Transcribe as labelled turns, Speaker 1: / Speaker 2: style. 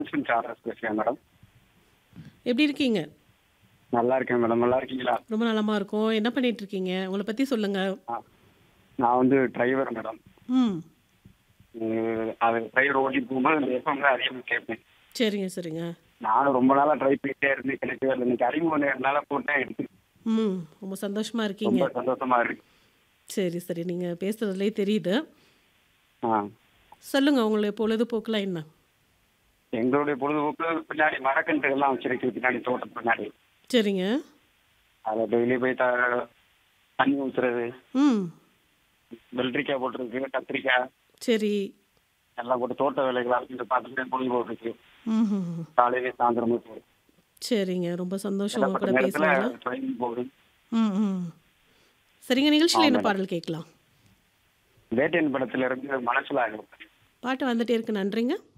Speaker 1: Krishnan Charles பேசுகிறேன் madam
Speaker 2: எப்படி இருக்கீங்க
Speaker 1: நல்லா இருக்கேன் மேடம் நல்லா இருக்கீங்களா
Speaker 2: ரொம்ப நலமா இருக்கோம் என்ன பண்ணிட்டு இருக்கீங்க உங்களை பத்தி சொல்லுங்க
Speaker 1: ஆ. நான் வந்து டிரைவர் மேடம்
Speaker 2: ம்
Speaker 1: உம், அது டிரைவர் ஓட்டி போகும்போது அந்த எஃப்எம் அதிகமாக கேட்பேன்
Speaker 2: சரிங்க சரிங்க
Speaker 1: நானும் ரொம்ப நாளாக ட்ரை பண்ணிட்டே இருந்து கிடைக்கவே இல்லை இன்னைக்கு அறிமுகம் நேரனால போட்டேன் எடுத்து
Speaker 2: ம் ரொம்ப சந்தோஷமா இருக்கீங்க
Speaker 1: ரொம்ப சந்தோஷமா இருக்கு
Speaker 2: சரி சரி நீங்க பேசுறதுலேயே தெரியுது
Speaker 1: ஆ
Speaker 2: சொல்லுங்க உங்களுடைய பொழுதுபோக்குலாம் என்ன
Speaker 1: எங்களுடைய பொழுதுபோக்கு பின்னாடி மரக்கன்றுகள்லாம் வச்சிருக்கு பின்னாடி தோட்டம் பின்னாடி
Speaker 2: சரிங்க
Speaker 1: அதை டெய்லி போய் த தண்ணி ஊத்துறது
Speaker 2: ம்
Speaker 1: வெள்ளரிக்காய் போட்டிருக்கு கத்திரிக்காய்
Speaker 2: சரி
Speaker 1: எல்லாம் போட்டு தோட்ட வேலைகளாக இருந்து பார்த்துட்டு பொழுதுபோக்கு இருக்கு
Speaker 2: ம் ம், ம்.
Speaker 1: காலையில சாயந்தரமும் போகுது
Speaker 2: சரிங்க ரொம்ப சந்தோஷம் உங்க கூட
Speaker 1: நேரத்துல
Speaker 2: பேசுறதுல
Speaker 1: ட்ரெயின் போகுது
Speaker 2: ம் ம் சரிங்க நிகழ்ச்சியில் என்ன பாடல் கேட்கலாம்
Speaker 1: வேட்டையன் படத்துல இருந்து மனசுல ஆகும்
Speaker 2: பாட்டு வந்துட்டே இருக்கு நன்றிங்க